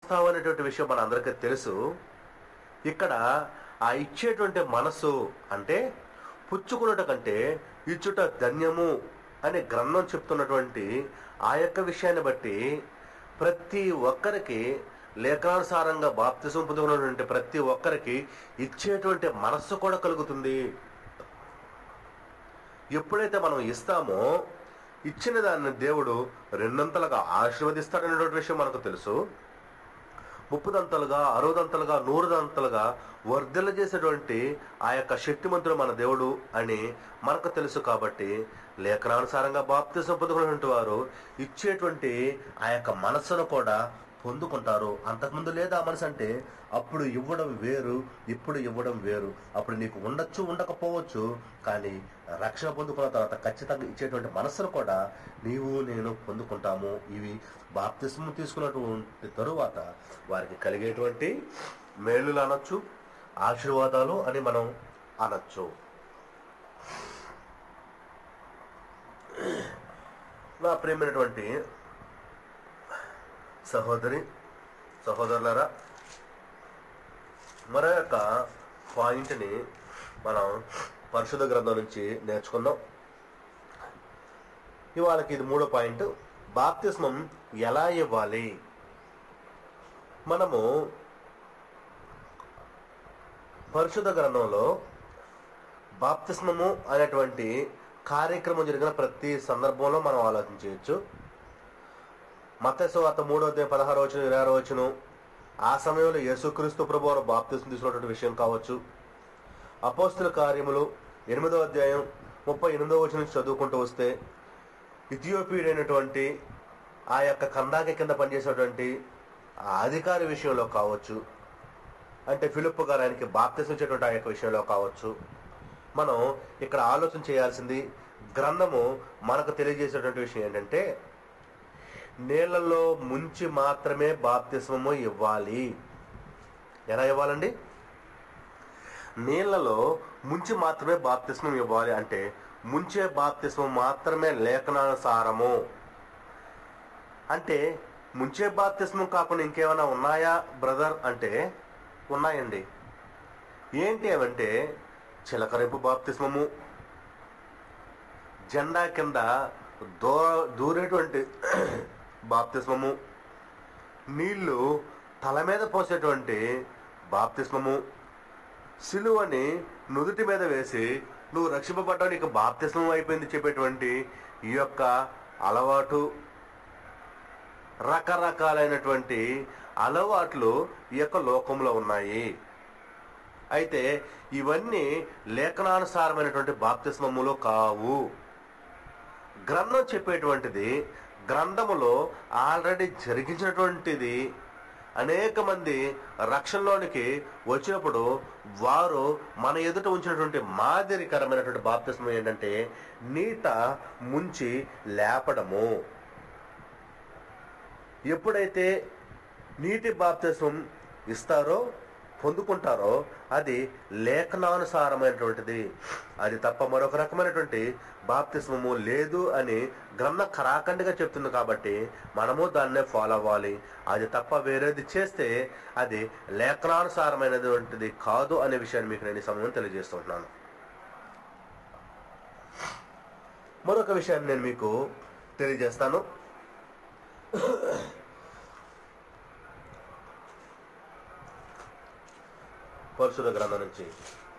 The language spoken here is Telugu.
ఇస్తావు అనేటువంటి విషయం మన అందరికీ తెలుసు ఇక్కడ ఆ ఇచ్చేటువంటి మనసు అంటే పుచ్చుకున్నట కంటే ఇచ్చుట ధన్యము అనే గ్రంథం చెప్తున్నటువంటి ఆ యొక్క విషయాన్ని బట్టి ప్రతి ఒక్కరికి లేఖానుసారంగా బాప్తిసం పొందుకున్నటువంటి ప్రతి ఒక్కరికి ఇచ్చేటువంటి మనస్సు కూడా కలుగుతుంది ఎప్పుడైతే మనం ఇస్తామో ఇచ్చిన దాన్ని దేవుడు రెండంతలుగా ఆశీర్వదిస్తాడనేటువంటి విషయం మనకు తెలుసు ముప్పుదంతలుగా అరవదంతలుగా నూరుదంతలుగా వర్ధల చేసేటువంటి ఆ యొక్క శక్తిమంతుడు మన దేవుడు అని మనకు తెలుసు కాబట్టి లేఖనానుసారంగా బాప్తిసం పొందుకున్నటువంటి వారు ఇచ్చేటువంటి ఆ యొక్క మనస్సును కూడా పొందుకుంటారు అంతకుముందు లేదా మనసు అంటే అప్పుడు ఇవ్వడం వేరు ఇప్పుడు ఇవ్వడం వేరు అప్పుడు నీకు ఉండొచ్చు ఉండకపోవచ్చు కానీ రక్షణ పొందుకున్న తర్వాత ఖచ్చితంగా ఇచ్చేటువంటి మనస్సును కూడా నీవు నేను పొందుకుంటాము ఇవి బాప్తిస్ము తీసుకున్నటువంటి తరువాత వారికి కలిగేటువంటి మేలులు అనొచ్చు ఆశీర్వాదాలు అని మనం అనొచ్చు నా ప్రియమైనటువంటి సహోదరి సహోదరులరా మరో యొక్క పాయింట్ని మనం పరిశుద్ధ గ్రంథం నుంచి నేర్చుకుందాం ఇవాళకి ఇది మూడో పాయింట్ బాప్తిస్మం ఎలా ఇవ్వాలి మనము పరిశుద్ధ గ్రంథంలో బాప్తిస్మము అనేటువంటి కార్యక్రమం జరిగిన ప్రతి సందర్భంలో మనం ఆలోచించవచ్చు మత్స్యవార్త మూడో అధ్యాయం పదహారు వచ్చిన ఇరవై ఆరో వచ్చును ఆ సమయంలో యేసుక్రీస్తు ప్రభు వారు బాప్తిస్మం తీసుకున్నటువంటి విషయం కావచ్చు అపోస్తుల కార్యములు ఎనిమిదో అధ్యాయం ముప్పై ఎనిమిదో వచ్చిన నుంచి చదువుకుంటూ వస్తే ఇథియోపియుడైనటువంటి ఆ యొక్క కందాకి కింద పనిచేసేటువంటి ఆ అధికారి విషయంలో కావచ్చు అంటే ఫిలిప్ గారు ఆయనకి బాప్తిసం ఇచ్చేటువంటి ఆ యొక్క విషయంలో కావచ్చు మనం ఇక్కడ ఆలోచన చేయాల్సింది గ్రంథము మనకు తెలియజేసేటువంటి విషయం ఏంటంటే నీళ్లలో ముంచి మాత్రమే బాప్తిస్మము ఇవ్వాలి ఎలా ఇవ్వాలండి నీళ్లలో ముంచి మాత్రమే బాప్తిస్మం ఇవ్వాలి అంటే ముంచే బాప్తిస్మం మాత్రమే లేఖనానుసారము అంటే ముంచే బాప్తిస్మం కాకుండా ఇంకేమైనా ఉన్నాయా బ్రదర్ అంటే ఉన్నాయండి ఏంటి అవంటే చిలకరింపు బాప్తిస్మము జెండా కింద దో దూరేటువంటి బాప్తిస్మము నీళ్లు తల మీద పోసేటువంటి బాప్తిస్మము సిలువని నుదుటి మీద వేసి నువ్వు రక్షింపబడ్డావు నీకు బాప్తిస్మం అయిపోయింది చెప్పేటువంటి ఈ యొక్క అలవాటు రకరకాలైనటువంటి అలవాట్లు ఈ యొక్క లోకంలో ఉన్నాయి అయితే ఇవన్నీ లేఖనానుసారమైనటువంటి బాప్తిస్మములు కావు గ్రంథం చెప్పేటువంటిది గ్రంథములో ఆల్రెడీ జరిగించినటువంటిది అనేక మంది రక్షణలోనికి వచ్చినప్పుడు వారు మన ఎదుట ఉంచినటువంటి మాదిరికరమైనటువంటి బాప్తిస్మం ఏంటంటే నీట ముంచి లేపడము ఎప్పుడైతే నీటి బాప్తిస్మం ఇస్తారో పొందుకుంటారో అది లేఖనానుసారమైనటువంటిది అది తప్ప మరొక రకమైనటువంటి బాప్తిస్మము లేదు అని గ్రంథ ఖరాఖండిగా చెప్తుంది కాబట్టి మనము దాన్నే ఫాలో అవ్వాలి అది తప్ప వేరేది చేస్తే అది లేఖనానుసారమైనటువంటిది కాదు అనే విషయాన్ని మీకు నేను ఈ సమయం తెలియజేస్తుంటున్నాను మరొక విషయాన్ని నేను మీకు తెలియజేస్తాను పరిశుద్ధ గ్రంథం నుంచి